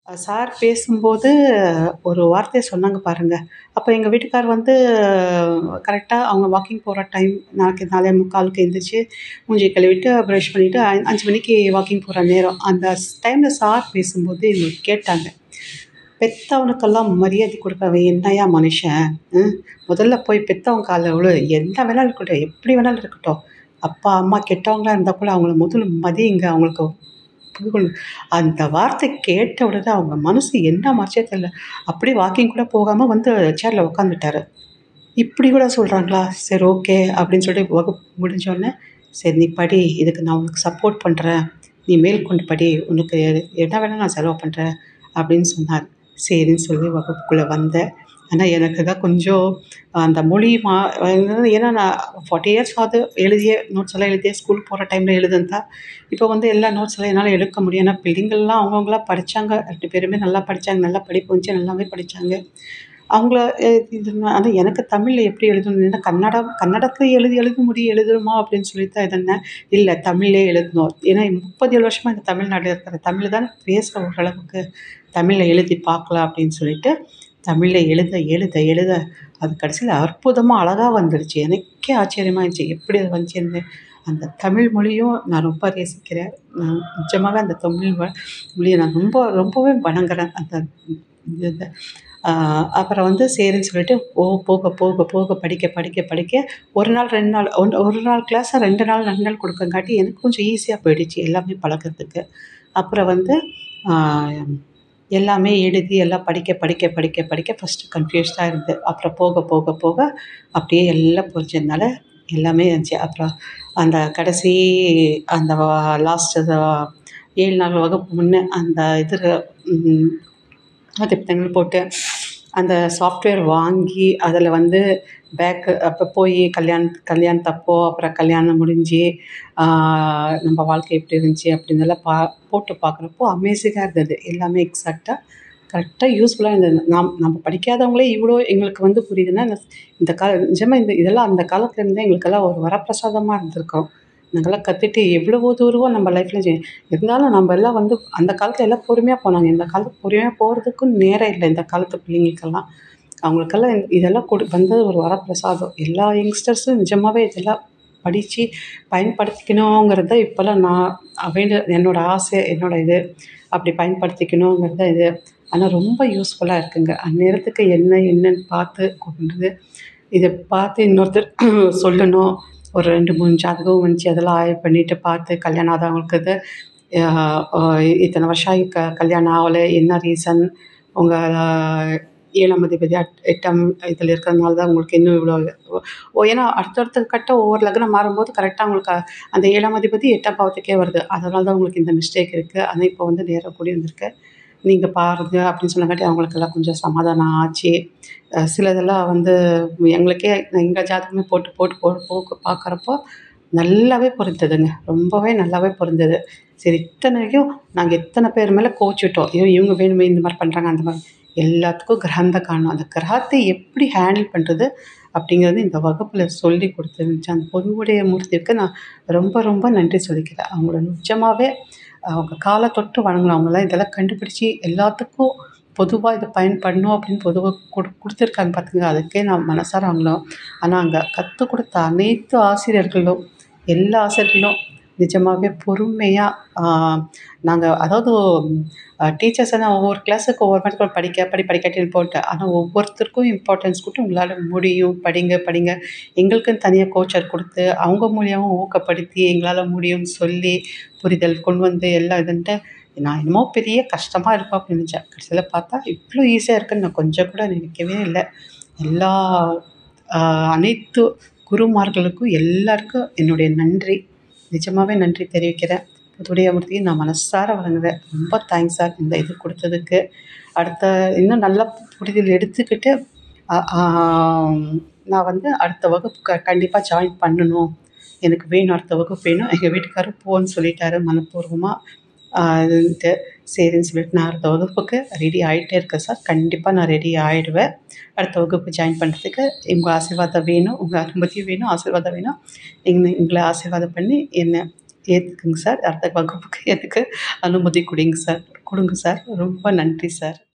sir பேசும்போது ஒரு வார்த்தை சொன்னாங்க பாருங்க அப்போ எங்கள் வீட்டுக்கார் வந்து கரெக்டாக அவங்க வாக்கிங் போகிற டைம் நாளைக்கு நாலே முக்காலுக்கு எழுந்திரிச்சி மூஞ்சி கழுவிட்டு ப்ரஷ் பண்ணிவிட்டு அஞ்சு மணிக்கு வாக்கிங் போகிற நேரம் அந்த டைமில் சார் பேசும்போது இவங்க கேட்டாங்க பெற்றவனுக்கெல்லாம் மரியாதை கொடுக்கறவன் என்னையா மனுஷன் முதல்ல போய் பெற்றவங்க காலில் விழு என்ன வேணாலும் இருக்கட்டும் எப்படி வேணாலும் இருக்கட்டும் அப்பா அம்மா கெட்டவங்களா இருந்தால் கூட அவங்கள முதல்ல மதியுங்க அவங்களுக்கு புகழ் அந்த வார்த்தை கேட்ட உடனே அவங்க மனசு என்ன மாறிச்சே தெரியல அப்படியே வாக்கிங் கூட போகாமல் வந்து சேரில் உட்காந்துட்டாரு இப்படி கூட சொல்கிறாங்களா சரி ஓகே அப்படின்னு சொல்லிட்டு வகுப்பு முடிஞ்சோடனே சரி நீ படி இதுக்கு நான் உனக்கு சப்போர்ட் பண்ணுறேன் நீ மேற்கொண்டு படி உனக்கு என்ன வேணால் நான் செலவு பண்ணுறேன் அப்படின்னு சொன்னார் சரின்னு சொல்லி வகுப்புக்குள்ளே வந்தேன் ஆனால் எனக்கு தான் கொஞ்சம் அந்த மொழி மா ஏன்னா நான் ஃபார்ட்டி இயர்ஸ் ஆகுது எழுதிய நோட்ஸ் எல்லாம் எழுதிய ஸ்கூல் போகிற டைமில் எழுதுனதா இப்போ வந்து எல்லா நோட்ஸ் எல்லாம் என்னால் எடுக்க முடியும் ஏன்னா பிள்ளைங்கள்லாம் அவங்கவுங்களா படித்தாங்க ரெண்டு பேருமே நல்லா படித்தாங்க நல்லா படிப்பு வந்துச்சு நல்லாவே படித்தாங்க அவங்கள இது ஆனால் எனக்கு தமிழில் எப்படி எழுதணும்னா கன்னடம் கன்னடத்தில் எழுதி எழுத முடியும் எழுதணுமா அப்படின்னு சொல்லி தான் இருந்தேன் இல்லை தமிழ்லே எழுதணும் ஏன்னா முப்பது ஏழு வருஷமாக இந்த தமிழ்நாட்டில் இருக்கிற தமிழ் தானே பேசுகிற ஓரளவுக்கு தமிழில் எழுதி பார்க்கலாம் அப்படின்னு சொல்லிட்டு தமிழில் எழுத எழுத எழுத அது கடைசியில் அற்புதமாக அழகாக வந்துடுச்சு எனக்கே ஆச்சரியமாக இருந்துச்சு எப்படி அது வந்துச்சுன்னு அந்த தமிழ் மொழியும் நான் ரொம்ப நேசிக்கிறேன் நான் நிஜமாகவே அந்த தமிழ் மொழியை நான் ரொம்ப ரொம்பவே வணங்குறேன் அந்த இது அப்புறம் வந்து சரின்னு சொல்லிட்டு ஓ போக போக போக படிக்க படிக்க படிக்க ஒரு நாள் ரெண்டு நாள் ஒன் ஒரு நாள் கிளாஸை ரெண்டு நாள் ரெண்டு நாள் கொடுக்கங்காட்டி எனக்கு கொஞ்சம் ஈஸியாக போயிடுச்சு எல்லாமே பழகிறதுக்கு அப்புறம் வந்து எல்லாமே எழுதி எல்லாம் படிக்க படிக்க படிக்க படிக்க ஃபஸ்ட்டு கன்ஃப்யூஸ்டாக இருந்தது அப்புறம் போக போக போக அப்படியே எல்லாம் புரிஞ்சதுனால எல்லாமே இருந்துச்சு அப்புறம் அந்த கடைசி அந்த லாஸ்ட்டு ஏழு நாள் வகுப்பு முன்னே அந்த இது திட்டங்கள் போட்டு அந்த சாஃப்ட்வேர் வாங்கி அதில் வந்து பேக்கு அப்போ போய் கல்யாண கல்யாணத்தப்போ அப்புறம் கல்யாணம் முடிஞ்சு நம்ம வாழ்க்கை எப்படி இருந்துச்சு அப்படின்னெல்லாம் பா போட்டு பார்க்குறப்போ அமேசிங்காக இருந்தது எல்லாமே எக்ஸாக்டாக கரெக்டாக யூஸ்ஃபுல்லாக இருந்தது நாம் நம்ம படிக்காதவங்களே இவ்வளோ எங்களுக்கு வந்து புரியுதுன்னா இந்த கால நிஜமாக இந்த இதெல்லாம் அந்த காலத்தில் இருந்தே எங்களுக்கெல்லாம் ஒரு வரப்பிரசாதமாக இருந்திருக்கும் நாங்கள்லாம் கற்றுட்டு எவ்வளவோ தூரம் நம்ம லைஃப்பில் இருந்தாலும் நம்ம எல்லாம் வந்து அந்த காலத்தில் எல்லாம் பொறுமையாக போனாங்க இந்த காலத்து பொறுமையாக போகிறதுக்கும் நேரம் இல்லை இந்த காலத்து பிள்ளைங்களுக்கெல்லாம் அவங்களுக்கெல்லாம் இதெல்லாம் கொடு வந்தது ஒரு வரப்பிரசாதம் எல்லா யங்ஸ்டர்ஸும் நிஜமாகவே இதெல்லாம் படித்து பயன்படுத்திக்கணுங்கிறது தான் இப்போல்லாம் நான் வேண்டு என்னோடய ஆசை என்னோடய இது அப்படி பயன்படுத்திக்கணுங்கிறது தான் இது ஆனால் ரொம்ப யூஸ்ஃபுல்லாக இருக்குங்க அந்நேரத்துக்கு என்ன என்னன்னு பார்த்து கொண்டு இதை பார்த்து இன்னொருத்தர் சொல்லணும் ஒரு ரெண்டு மூணு ஜாதகம் வந்துச்சு அதெல்லாம் ஆய்வு பண்ணிவிட்டு பார்த்து கல்யாணம் ஆகாதவங்களுக்கு இது இத்தனை வருஷம் ஆகி க கல்யாணம் ஆகலை என்ன ரீசன் உங்கள் ஏழாம் அதிபதி அட் எட்டாம் இதில் இருக்கிறதுனால தான் உங்களுக்கு இன்னும் இவ்வளோ ஓ ஏன்னா அடுத்தடுத்த கட்டம் ஒவ்வொரு லக்னம் மாறும்போது கரெக்டாக உங்களுக்கு அந்த ஏழாம் அதிபதி எட்டாம் பாவத்துக்கே வருது அதனால தான் உங்களுக்கு இந்த மிஸ்டேக் இருக்குது ஆனால் இப்போ வந்து நேராக கூடி வந்திருக்கு நீங்கள் பாருங்க அப்படின்னு சொன்னங்காட்டி அவங்களுக்கெல்லாம் கொஞ்சம் சமாதானம் ஆச்சு சிலதெல்லாம் வந்து எங்களுக்கே எங்கள் ஜாதகமே போட்டு போட்டு போட்டு போக்கு பார்க்குறப்போ நல்லாவே பொருந்ததுங்க ரொம்பவே நல்லாவே பொருந்தது சரி இத்தனைக்கும் நாங்கள் எத்தனை பேர் மேலே கோச்சிட்டோம் ஐயோ இவங்க வேணுமே இந்த மாதிரி பண்ணுறாங்க அந்த மாதிரி எல்லாத்துக்கும் கிரகந்தை காணும் அந்த கிரகத்தை எப்படி ஹேண்டில் பண்ணுறது அப்படிங்கிறது இந்த வகுப்பில் சொல்லி கொடுத்துருந்துச்சு அந்த பொதுவுடைய மூர்த்திக்கு நான் ரொம்ப ரொம்ப நன்றி சொல்லிக்கிறேன் அவங்கள நிஜமாகவே அவங்க காலை தொட்டு வணங்கணும் அவங்களாம் இதெல்லாம் கண்டுபிடிச்சி எல்லாத்துக்கும் பொதுவாக இதை பயன்படணும் அப்படின்னு பொதுவாக கொடு கொடுத்துருக்காங்க பார்த்துங்க அதுக்கே நான் மனசார அவங்களும் ஆனால் அங்கே கற்றுக் கொடுத்த அனைத்து ஆசிரியர்களும் எல்லா ஆசிரியர்களும் நிஜமாகவே பொறுமையாக நாங்கள் அதாவது டீச்சர்ஸ் எல்லாம் ஒவ்வொரு கிளாஸுக்கு ஒவ்வொரு மாதிரி படிக்க படி படிக்காட்டின்னு போட்டு ஆனால் ஒவ்வொருத்தருக்கும் இம்பார்ட்டன்ஸ் கொடுத்து உங்களால் முடியும் படிங்க படிங்க எங்களுக்குன்னு தனியாக கோச்சர் கொடுத்து அவங்க மூலியமாக ஊக்கப்படுத்தி எங்களால் முடியும்னு சொல்லி புரிதல் கொண்டு வந்து எல்லாம் இதுன்ட்டு நான் என்னமோ பெரிய கஷ்டமாக இருக்கும் அப்படின்னு நினச்சேன் கடைசியில் பார்த்தா இவ்வளோ ஈஸியாக இருக்குன்னு நான் கொஞ்சம் கூட நினைக்கவே இல்லை எல்லா அனைத்து குருமார்களுக்கும் எல்லாருக்கும் என்னுடைய நன்றி நிஜமாகவே நன்றி தெரிவிக்கிறேன் புதுடைய மூர்த்தியை நான் மனசார வணங்குறேன் ரொம்ப தேங்க்ஸ் சார் இந்த இது கொடுத்ததுக்கு அடுத்த இன்னும் நல்லா புரிதல் எடுத்துக்கிட்டு நான் வந்து அடுத்த வகுப்பு க கண்டிப்பாக ஜாயின் பண்ணணும் எனக்கு வேணும் அடுத்த வகுப்பு வேணும் எங்கள் வீட்டுக்காரர் போன்னு சொல்லிட்டாரு மனப்பூர்வமாக இதுன்ட்டு சரின்னு சொல்லிட்டு நான் அடுத்த வகுப்புக்கு ரெடி ஆகிட்டே இருக்கேன் சார் கண்டிப்பாக நான் ரெடி ஆகிடுவேன் அடுத்த வகுப்பு ஜாயின் பண்ணுறதுக்கு உங்கள் ஆசீர்வாதம் வேணும் உங்கள் அனுமதியும் வேணும் ஆசீர்வாதம் வேணும் எங்களை எங்களை ஆசீர்வாதம் பண்ணி என்னை ஏற்றுக்குங்க சார் அடுத்த வகுப்புக்கு எனக்கு அனுமதி கொடுங்க சார் கொடுங்க சார் ரொம்ப நன்றி சார்